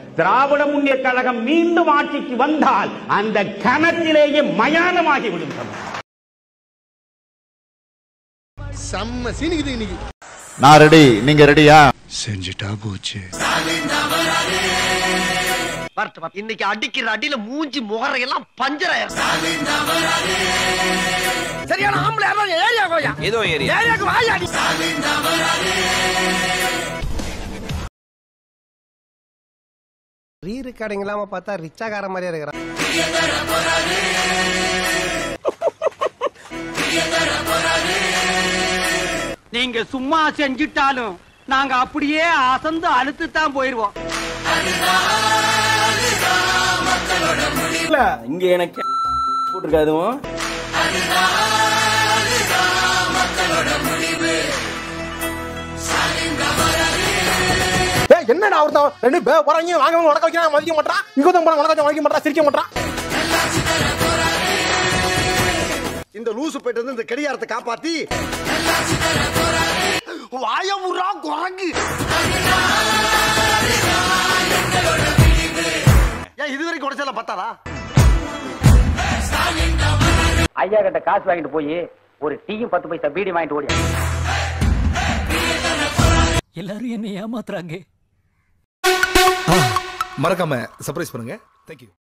திராவிட முன்னேற்ற கழகம் மீண்டும் ஆட்சிக்கு வந்தால் அந்த கணத்திலேயே மயானமாகி விடும் தமிழ். செம்ம சீனிக்குது இன்னைக்கு நான் ரெடி நீங்க ரெடியா செஞ்சுட்டா போச்சு இன்னைக்கு அடிக்கிற அடியில மூஞ்சி முகரையெல்லாம் பஞ்சர் சரியான ஆம்பளை யாரும் ஏரியா கோயா ஏதோ ஏரியா ஏரியாக்கு வாயா நீ. ரீ ரெக்கார்டிங் இல்லாம பார்த்தா ரிச்சாகார மாதிரியே இருக்கிறான் நீங்க சும்மா செஞ்சுட்டாலும் நாங்க அப்படியே அசந்து அழுத்து தான் போயிருவோம் இங்க எனக்கு போட்டிருக்காதுவும் ஏய் என்னடா ஒருத்தன் ரெண்டு பே போறாங்க வாங்க உனக்கு வைக்கிறான் மதிக்க மாட்டான் இங்க தான் போறான் உனக்கு மதிக்க மாட்டான் சிரிக்க மாட்டான் இந்த லூசு போயிட்டு வந்து இந்த கடிகாரத்தை காப்பாத்தி வாயமுறா குரங்கு ஏன் இது வரைக்கும் உடச்சல பத்தாதா ஐயா கிட்ட காசு வாங்கிட்டு போய் ஒரு டீயும் பத்து பைசா பீடி வாங்கிட்டு ஓடி எல்லாரும் என்ன ஏமாத்துறாங்க மறக்காம சர்ப்ரைஸ் பண்ணுங்க தேங்க்யூ